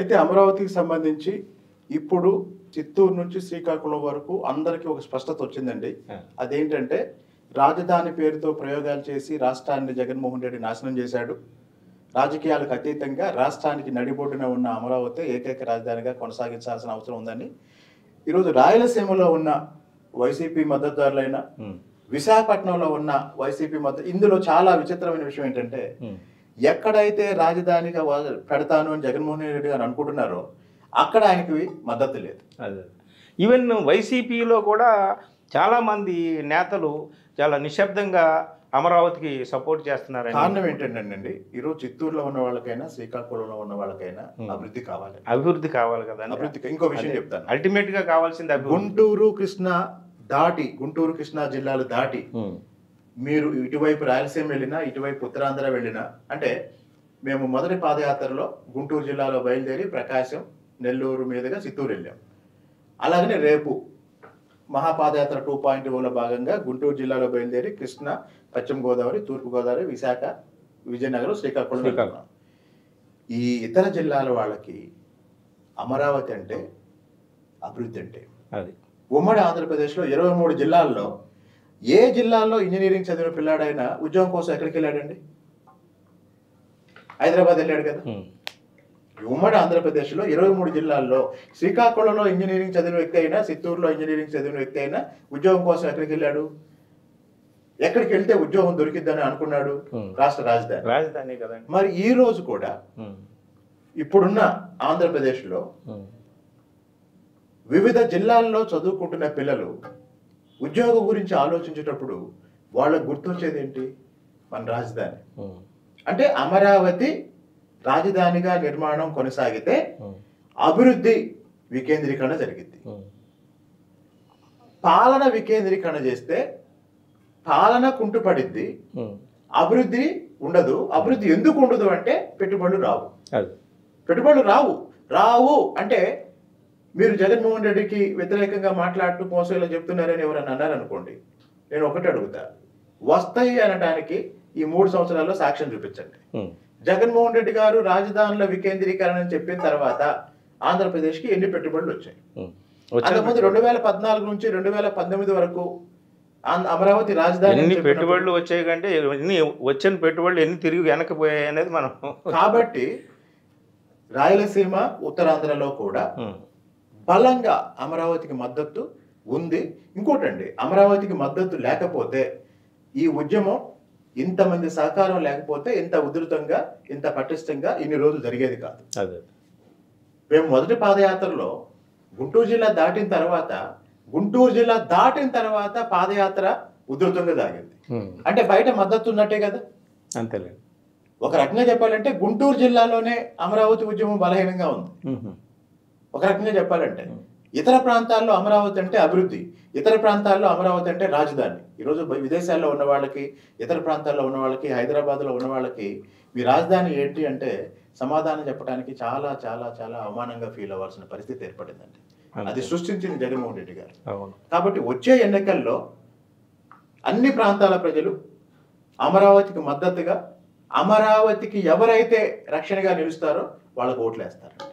అయితే అమరావతికి సంబంధించి ఇప్పుడు చిత్తూరు నుంచి శ్రీకాకుళం వరకు అందరికీ ఒక స్పష్టత వచ్చిందండి అదేంటంటే రాజధాని పేరుతో ప్రయోగాలు చేసి రాష్ట్రాన్ని జగన్మోహన్ రెడ్డి నాశనం చేశాడు రాజకీయాలకు అతీతంగా రాష్ట్రానికి నడిబొడ్డున ఉన్న అమరావతి ఏకైక రాజధానిగా కొనసాగించాల్సిన అవసరం ఉందని ఈరోజు రాయలసీమలో ఉన్న వైసీపీ మద్దతుదారులైన విశాఖపట్నంలో ఉన్న వైసీపీ మద్దతు ఇందులో చాలా విచిత్రమైన విషయం ఏంటంటే ఎక్కడైతే రాజధానిగా వా- పెడతాను అని జగన్మోహన్ రెడ్డి గారు అనుకుంటున్నారో అక్కడ ఆయనకి మద్దతు లేదు అదే ఈవెన్ వైసీపీలో కూడా చాలామంది నేతలు చాలా నిశ్శబ్దంగా అమరావతికి సపోర్ట్ చేస్తున్నారని కారణం ఏంటంటే ఈరోజు చిత్తూరులో ఉన్న వాళ్ళకైనా శ్రీకాకుళంలో ఉన్న వాళ్ళకైనా Hmm. అభివృద్ధి కావాలి అభివృద్ధి కావాలి కదా అభివృద్ధికి ఇంకో విషయం చెప్తాను అల్టిమేట్ గా కావాల్సింది అభివృద్ధి గుంటూరు కృష్ణా దాటి గుంటూరు కృష్ణా జిల్లాలు దాటి ఉమ్. మీరు ఇటువైపు రాయలసీమ వెళ్ళినా ఇటువైపు ఉత్తరాంధ్ర వెళ్ళినా అంటే మేము మొదటి పాదయాత్రలో గుంటూరు జిల్లాలో బయలుదేరి ప్రకాశం నెల్లూరు మీదుగా చిత్తూరు వెళ్ళాం అలాగనే రేపు మహాపాదయాత్ర టూ పాయింట్ ఓలో భాగంగా గుంటూరు జిల్లాలో బయలుదేరి కృష్ణా పశ్చిమ గోదావరి తూర్పు గోదావరి విశాఖ విజయనగరం శ్రీకాకుళం శ్రీకాకుళం. వెళ్తున్నాం. ఈ ఇతర జిల్లాల వాళ్ళకి అమరావతి అంటే అభివృద్ధి అంటే అది ఉమ్మడి ఆంధ్రప్రదేశ్లో ఇరవై మూడు జిల్లాల్లో ఏ జిల్లాల్లో ఇంజనీరింగ్ చదివిన పిల్లాడైనా ఉద్యోగం కోసం ఎక్కడికి వెళ్ళాడండి హైదరాబాద్ వెళ్ళాడు కదా ఉమ్. ఉమ్మడి ఆంధ్రప్రదేశ్లో ఇరవై మూడు జిల్లాల్లో శ్రీకాకుళంలో ఇంజనీరింగ్ చదివిన వ్యక్తి అయినా చిత్తూరులో ఇంజనీరింగ్ చదివిన వ్యక్తి అయినా ఉద్యోగం కోసం ఎక్కడికి వెళ్ళాడు ఎక్కడికి వెళ్తే ఉద్యోగం దొరికిద్దని అనుకున్నాడు Hmm. రాష్ట్ర రాజధాని రాజధాని కదండి మరి ఈ రోజు కూడా ఉమ్. ఇప్పుడున్న ఆంధ్రప్రదేశ్లో ఉమ్. వివిధ జిల్లాల్లో చదువుకుంటున్న పిల్లలు ఉద్యోగం గురించి ఆలోచించేటప్పుడు వాళ్ళకు గుర్తొచ్చేది ఏంటి మన రాజధాని ఉమ్. అంటే అమరావతి రాజధానిగా నిర్మాణం కొనసాగితే ఉమ్. అభివృద్ధి వికేంద్రీకరణ జరిగింది ఉమ్. పాలన వికేంద్రీకరణ చేస్తే పాలన కుంటుపడిద్ది ఉమ్. అభివృద్ధి ఉండదు అభివృద్ధి ఎందుకు ఉండదు అంటే పెట్టుబడులు రావు అది పెట్టుబడులు రావు రావు అంటే మీరు జగన్మోహన్ రెడ్డికి వ్యతిరేకంగా మాట్లాడుతూ మోసం ఇలా చెప్తున్నారని ఎవరైనా అన్నారనుకోండి నేను ఒకటి అడుగుతా వస్తాయి అనడానికి ఈ మూడు సంవత్సరాల్లో సాక్ష్యం చూపించండి ఉమ్. జగన్మోహన్ రెడ్డి గారు రాజధానుల వికేంద్రీకరణ అని చెప్పిన తర్వాత ఆంధ్రప్రదేశ్కి ఎన్ని పెట్టుబడులు వచ్చాయి ఉమ్. అంతకుముందు వచ్చిన రెండు వేల పద్నాలుగు నుంచి రెండు వేల పంతొమ్మిది వరకు ఆంధ్ర- అమరావతి రాజధాని అని ఎన్ని చెప్పినప్పుడు- పెట్టుబడులు వచ్చాయి కంటే ఎన్ని వచ్చిన పెట్టుబడులు ఎన్ని తిరిగి వెనకపోయాయి అనేది మనం కాబట్టి రాయలసీమ ఉత్తరాంధ్రలో కూడా ఉమ్. బలంగా అమరావతికి మద్దతు ఉంది ఇంకోటండి అమరావతికి మద్దతు లేకపోతే ఈ ఉద్యమం ఇంతమంది సహకారం లేకపోతే ఇంత ఉధృతంగా ఇంత పటిష్టంగా ఇన్ని రోజులు జరిగేది కాదు అదే మేము మొదటి పాదయాత్రలో గుంటూరు జిల్లా దాటిన తర్వాత గుంటూరు జిల్లా దాటిన తర్వాత పాదయాత్ర ఉధృతంగా సాగింది ఉమ్. అంటే బయట మద్దతు ఉన్నట్టే కదా అంతేలేండి ఒక రకంగా చెప్పాలంటే గుంటూరు జిల్లాలోనే అమరావతి ఉద్యమం బలహీనంగా ఉంది ఉమ్. ఒక రకంగా చెప్పాలంటే ఇతర ప్రాంతాల్లో అమరావతి అంటే అభివృద్ధి ఇతర ప్రాంతాల్లో అమరావతి అంటే రాజధాని ఈరోజు బ- విదేశాల్లో ఉన్న వాళ్ళకి ఇతర ప్రాంతాల్లో ఉన్న వాళ్ళకి హైదరాబాద్లో ఉన్న వాళ్ళకి మీ రాజధాని ఏంటి అంటే సమాధానం చెప్పడానికి చాలా చాలా చాలా అవమానంగా ఫీల్ అవ్వాల్సిన పరిస్థితి ఏర్పడిందండి అది సృష్టించింది జగన్మోహన్ రెడ్డి గారు అవును కాబట్టి వచ్చే ఎన్నికల్లో అన్ని ప్రాంతాల ప్రజలు అమరావతికి మద్దతుగా అమరావతికి ఎవరైతే రక్షణగా నిలుస్తారో వాళ్ళకు ఓట్లేస్తారు